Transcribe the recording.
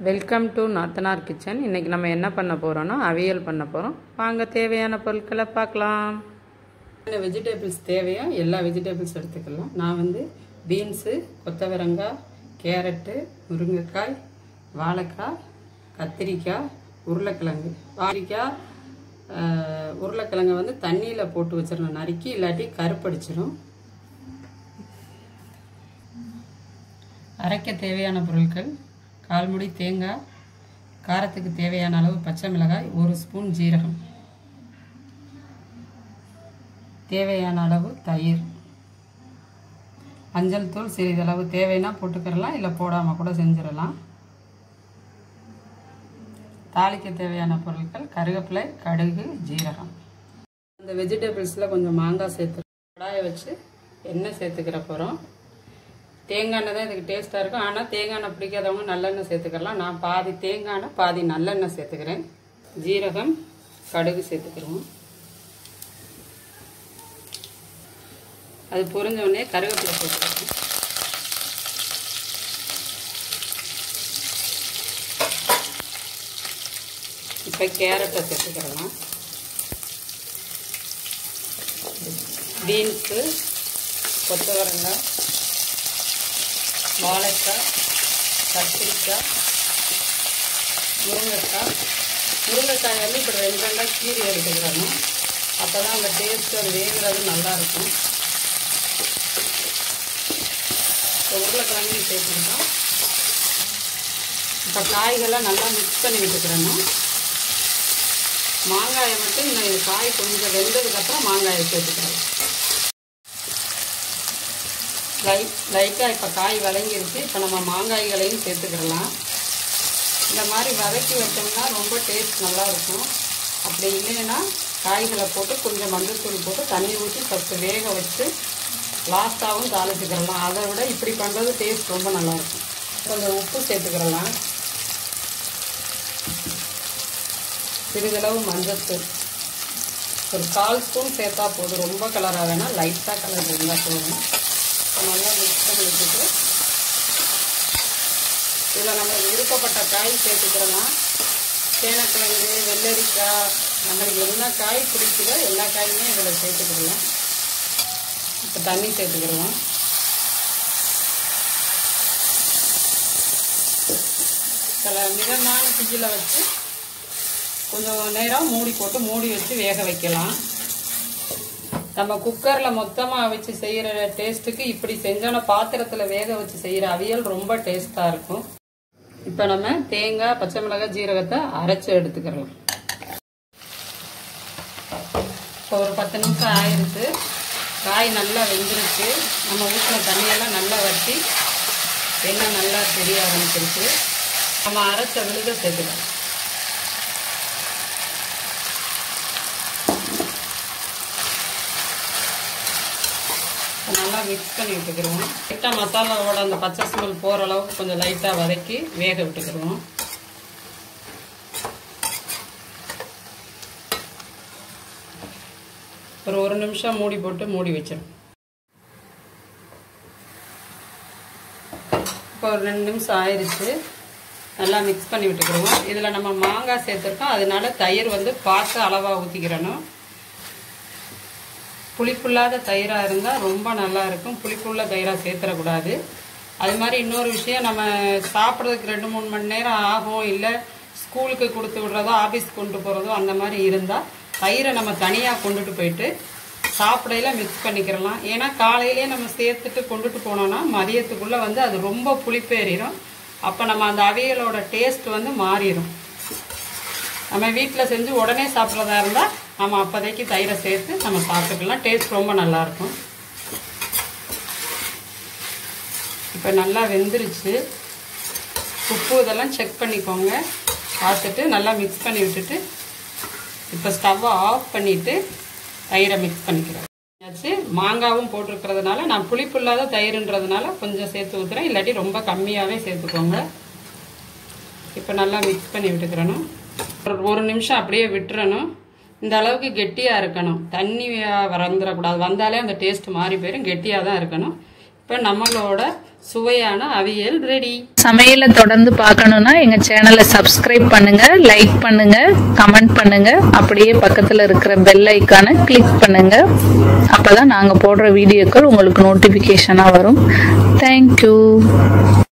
welcome to நாத்தனார் kitchen இன்றைக்கி நம்ம என்ன பண்ண போகிறோன்னா அவியல் பண்ண போகிறோம் வாங்க தேவையான பொருட்களை பார்க்கலாம் என்ன வெஜிடபிள்ஸ் தேவையோ எல்லா வெஜிடபிள்ஸ் எடுத்துக்கலாம் நான் வந்து பீன்ஸு கொத்தவரங்காய் கேரட்டு முருங்கைக்காய் வாழைக்காய் கத்திரிக்காய் உருளைக்கிழங்கு வாழைக்காய் ஆஹ், உருளைக்கிழங்கை வந்து தண்ணியில் போட்டு வச்சிடணும் நறுக்கி இல்லாட்டி கருப்படிச்சிடும் அரைக்க தேவையான பொருட்கள் கால் முடி தேங்காய் காரத்துக்கு தேவையான அளவு பச்சை மிளகாய் ஒரு ஸ்பூன் ஜீரகம் தேவையான அளவு தயிர் மஞ்சள் தூள் சிறிதளவு தேவைன்னா போட்டுக்கிறலாம் இல்லை போடாமல் கூட செஞ்சிடலாம் தாளிக்க தேவையான பொருட்கள் கருவேப்பிலை கடுகு ஜீரகம் இந்த வெஜிடபிள்ஸில் கொஞ்சம் மாங்காய் சேர்த்து கடாயை வச்சு எண்ணெய் சேர்த்துக்கிற போகிறோம் தேங்காய் எண்ணெய் தான் இதுக்கு டேஸ்ட்டாக இருக்கும் ஆனால் தேங்காய் எண்ணெய் பிடிக்காதவங்க நல்லெண்ணெய் சேர்த்துக்கலாம் நான் பாதி தேங்காய் எண்ணெய் பாதி நல்லெண்ணெய் சேர்த்துக்கிறேன் ஜீரகம் கடுகு சேர்த்துக்கிறோம் அது பொரிஞ்ச உடனே கருவேப்பிலை சேர்த்துக்கிறோம் இப்போ கேரட்டை சேர்த்துக்கிறலாம் பீன்ஸு கொத்தவரங்காய் வாழைக்காய் கத்திரிக்காய் முருங்கைக்காய் முருங்கைக்காய் வந்து இப்போ ரெண்டு ரெண்டாக கீரி எடுத்துக்கிறணும் அப்போ தான் அந்த டேஸ்ட்டு அது வேகிறது நல்லாயிருக்கும் இப்போ உருளைக்கிழங்கையும் சேர்த்துக்கிட்டோம் இப்போ காய்கள்லாம் நல்லா மிக்ஸ் பண்ணி விட்டுக்கிறணும் மாங்காயை மட்டும் இந்த காய் கொஞ்சம் வெந்ததுக்கப்புறம் மாங்காயை சேர்த்துக்கிறோம் லைட் லைட்டாக இப்போ காய் வதங்கிருச்சு இப்போ நம்ம மாங்காய்களையும் சேர்த்துக்கிடலாம் இந்த மாதிரி வதக்கி வச்சோம்னா ரொம்ப டேஸ்ட் நல்லாயிருக்கும் அப்படி இல்லைன்னா காய்களை போட்டு கொஞ்சம் மஞ்சள்தூள் போட்டு தண்ணி ஊற்றி ஃபஸ்ட்டு வேக வச்சு லாஸ்ட்டாகவும் தாளிச்சுக்கிடலாம் அதை விட இப்படி பண்ணுறது டேஸ்ட் ரொம்ப நல்லாயிருக்கும் கொஞ்சம் உப்பு சேர்த்துக்கிடலாம் சிறிதளவு மஞ்சள்தூள் ஒரு கால் ஸ்பூன் சேர்த்தா போதும் ரொம்ப கலராக வேணால் லைட்டாக கலர் இருந்தால் போதும் நல்லா மிக்ஸ் பண்ணி வச்சுட்டு இதில் நம்ம விருப்பப்பட்ட காய் சேர்த்துக்கிறலாம் சேனக்கிழங்கு வெள்ளரிக்காய் நம்மளுக்கு என்ன காய் பிடிக்குதோ எல்லா காயுமே இதில் சேர்த்துக்கிடலாம் இப்போ தண்ணி சேர்த்துக்கிடுவோம் சில மிதமான தீயில் வச்சு கொஞ்சம் நேரம் மூடி போட்டு மூடி வச்சு வேக வைக்கலாம் நம்ம குக்கரில் மொத்தமாக வச்சு செய்கிற டேஸ்ட்டுக்கு இப்படி செஞ்சோன்னா பாத்திரத்தில் வேக வச்சு செய்கிற அவியல் ரொம்ப டேஸ்ட்டாக இருக்கும் இப்போ நம்ம தேங்காய் பச்சை மிளகாய் ஜீரகத்தை அரைச்சி எடுத்துக்கிறலாம் இப்போ ஒரு பத்து நிமிஷம் ஆயிடுச்சு காய் நல்லா வெந்துருச்சு நம்ம ஊற்றின தண்ணியெல்லாம் நல்லா வற்றி எண்ணெய் நல்லா தெரிய ஆரம்பிச்சிருச்சு நம்ம அரைச்ச விழுத சேர்த்துக்கலாம் நல்லா மிக்ஸ் பண்ணி விட்டுக்கிறோம் லைட்டாக மசாலாவோட அந்த பச்சை ஸ்மெல் போகிற அளவுக்கு கொஞ்சம் லைட்டாக வதக்கி வேக விட்டுக்கிறோம் ஒரு ஒரு நிமிஷம் மூடி போட்டு மூடி வச்சிடும் இப்போ ஒரு ரெண்டு நிமிஷம் ஆயிடுச்சு நல்லா மிக்ஸ் பண்ணி விட்டுக்கிறோம் இதில் நம்ம மாங்காய் சேர்த்துருக்கோம் அதனால தயிர் வந்து பார்த்து அளவாக ஊற்றிக்கிறணும் புளிப்புள்ளாத தயிராக இருந்தால் ரொம்ப நல்லா இருக்கும் புளிப்புள்ள தயிராக சேர்த்துடக்கூடாது அது மாதிரி இன்னொரு விஷயம் நம்ம சாப்பிட்றதுக்கு ரெண்டு மூணு மணி நேரம் ஆகும் இல்லை ஸ்கூலுக்கு கொடுத்து விடுறதோ ஆஃபீஸ் கொண்டு போகிறதோ அந்த மாதிரி இருந்தால் தயிரை நம்ம தனியாக கொண்டுட்டு போயிட்டு சாப்பிடையில மிக்ஸ் பண்ணிக்கிறலாம் ஏன்னா காலையிலே நம்ம சேர்த்துட்டு கொண்டுட்டு போனோம்னா மதியத்துக்குள்ளே வந்து அது ரொம்ப புளிப்பேறிடும் அப்போ நம்ம அந்த அவியலோட டேஸ்ட் வந்து மாறிடும் நம்ம வீட்டில் செஞ்சு உடனே சாப்பிட்றதா இருந்தால் நம்ம அப்போதைக்கு தயிரை சேர்த்து நம்ம சாப்பிட்டுக்கலாம் டேஸ்ட் ரொம்ப நல்லாயிருக்கும் இப்போ நல்லா வெந்துருச்சு உப்பு இதெல்லாம் செக் பண்ணிக்கோங்க பார்த்துட்டு நல்லா மிக்ஸ் பண்ணி விட்டுட்டு இப்போ ஸ்டவ்வை ஆஃப் பண்ணிவிட்டு தயிரை மிக்ஸ் பண்ணிக்கிறேன் ஆச்சு மாங்காவும் போட்டிருக்கிறதுனால நான் புளிப்பு இல்லாத தயிருன்றதுனால கொஞ்சம் சேர்த்து ஊற்றுறேன் இல்லாட்டி ரொம்ப கம்மியாகவே சேர்த்துக்கோங்க இப்போ நல்லா மிக்ஸ் பண்ணி விட்டுக்கிறணும் ஒரு ஒரு நிமிஷம் அப்படியே விட்டுறணும் இந்த அளவுக்கு கெட்டியாக இருக்கணும் தண்ணி வந்துடக்கூடாது வந்தாலே அந்த டேஸ்ட் மாறி போயிடும் கெட்டியாக தான் இருக்கணும் இப்போ நம்மளோட சுவையான அவியல் ரெடி சமையலை தொடர்ந்து பார்க்கணுன்னா எங்கள் சேனலை சப்ஸ்கிரைப் பண்ணுங்க லைக் பண்ணுங்க கமெண்ட் பண்ணுங்க அப்படியே பக்கத்தில் இருக்கிற பெல் ஐக்கானை கிளிக் பண்ணுங்க அப்போ தான் நாங்கள் போடுற வீடியோக்கள் உங்களுக்கு நோட்டிஃபிகேஷனாக வரும் தேங்க்யூ